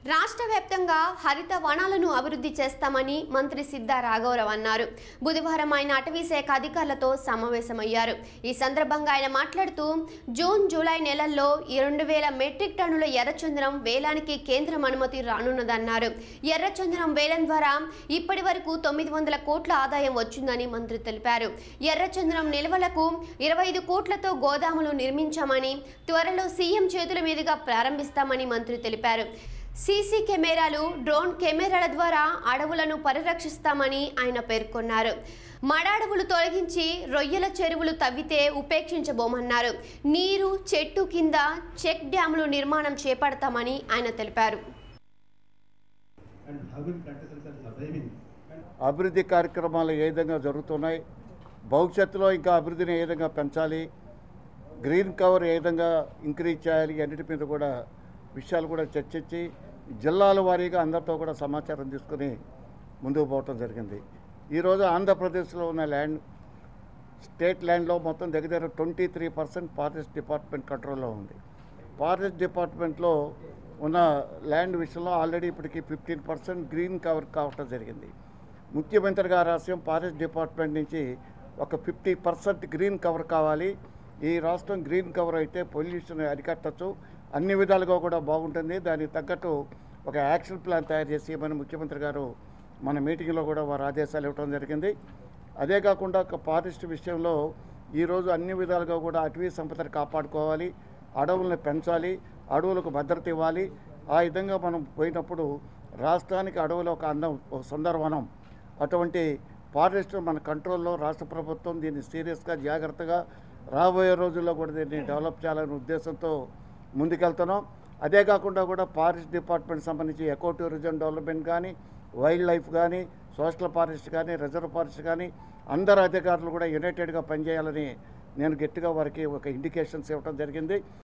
రాష్ట్ర వ్యాప్తంగా హరిత వనాలను అభివృద్ధి చేస్తామని మంత్రి సిద్ధా రాఘవరావు అన్నారు బుధవారం ఆయన అటవీ శాఖ అధికారులతో సమావేశమయ్యారు ఈ సందర్భంగా ఆయన మాట్లాడుతూ జూన్ జూలై నెలల్లో రెండు వేల మెట్రిక్ టన్నుల ఎర్రచందనం వేలానికి కేంద్రం అనుమతి రానున్నదన్నారు ఎర్రచందనం వేలం ద్వారా ఇప్పటి వరకు తొమ్మిది వందల కోట్ల ఆదాయం వచ్చిందని మంత్రి తెలిపారు ఎర్రచందనం నిల్వలకు ఇరవై ఐదు కోట్లతో గోదాములు నిర్మించామని త్వరలో సీఎం చేతుల మీదుగా ప్రారంభిస్తామని మంత్రి తెలిపారు సీసీ కెమెరాలు డ్రోన్ కెమెరాల ద్వారా అడవులను పరిరక్షిస్తామని ఆయన పేర్కొన్నారు మడాడవులు తొలగించి రొయ్యల చెరువులు తవ్వితే ఉపేక్షించబోమన్నారు నీరు చెట్టు కింద చెక్ డ్యాములు నిర్మాణం చేపడతామని ఆయన తెలిపారు and how will contestants are surviving and అభివృద్ధి కార్యక్రమాలు ఏ విధంగా జరుగుతున్నాయి భవిష్యత్తులో ఇంకా అభివృద్ధిని ఏ విధంగా పెంచాలి గ్రీన్ కవర్ ఏ విధంగా ఇంక్రీజ్ చేయాలి అన్నిటి మీద కూడా విషయాలు కూడా చర్చించి జిల్లాల వారీగా అందరితో కూడా సమాచారం తీసుకుని ముందుకు పోవటం జరిగింది ఈరోజు ఆంధ్రప్రదేశ్లో ఉన్న ల్యాండ్ స్టేట్ ల్యాండ్లో మొత్తం దగ్గర దగ్గర twenty three percent forest department కంట్రోల్లో ఉంది ఫారెస్ట్ డిపార్ట్మెంట్లో ఉన్న ల్యాండ్ విషయంలో ఆల్రెడీ ఇప్పటికి ఫిఫ్టీన్ పర్సెంట్ గ్రీన్ కవర్ కావటం జరిగింది ముఖ్యమంత్రి గారి ఆశయం ఫారెస్ట్ డిపార్ట్మెంట్ నుంచి ఒక ఫిఫ్టీ పర్సెంట్ గ్రీన్ కవర్ కావాలి ఈ రాష్ట్రం గ్రీన్ కవర్ అయితే పొల్యూషన్ అరికట్టచ్చు అన్ని విధాలుగా కూడా బాగుంటుంది దానికి తగ్గట్టు ఒక యాక్షన్ ప్లాన్ తయారు చేసి మన ముఖ్యమంత్రి గారు మన మీటింగ్లో కూడా వారు ఆదేశాలు ఇవ్వడం జరిగింది అదే కాకుండా ఒక ఫారెస్ట్ విషయంలో ఈరోజు అన్ని విధాలుగా కూడా అటవీ సంపదను కాపాడుకోవాలి అడవులను పెంచాలి అడవులకు భద్రత ఇవ్వాలి ఆ విధంగా మనం పోయినప్పుడు రాష్ట్రానికి అడవులు ఒక అందం ఒక సుందరవనం అటువంటి ఫారెస్ట్ మన కంట్రోల్లో రాష్ట్ర ప్రభుత్వం దీన్ని సీరియస్గా జాగ్రత్తగా రాబోయే రోజుల్లో కూడా దీన్ని డెవలప్ చేయాలనే ఉద్దేశంతో ముందుకెళ్తున్నాం అదే కాకుండా కూడా ఫారెస్ట్ డిపార్ట్మెంట్ సంబంధించి ఎకో టూరిజం డెవలప్మెంట్ కానీ వైల్డ్ లైఫ్ కానీ సోషల్ ఫారెస్ట్ కానీ రిజర్వ్ ఫారెస్ట్ కానీ అందరు అధికారులు కూడా యునైటెడ్గా పనిచేయాలని నేను గట్టిగా వారికి ఒక ఇండికేషన్స్ ఇవ్వడం జరిగింది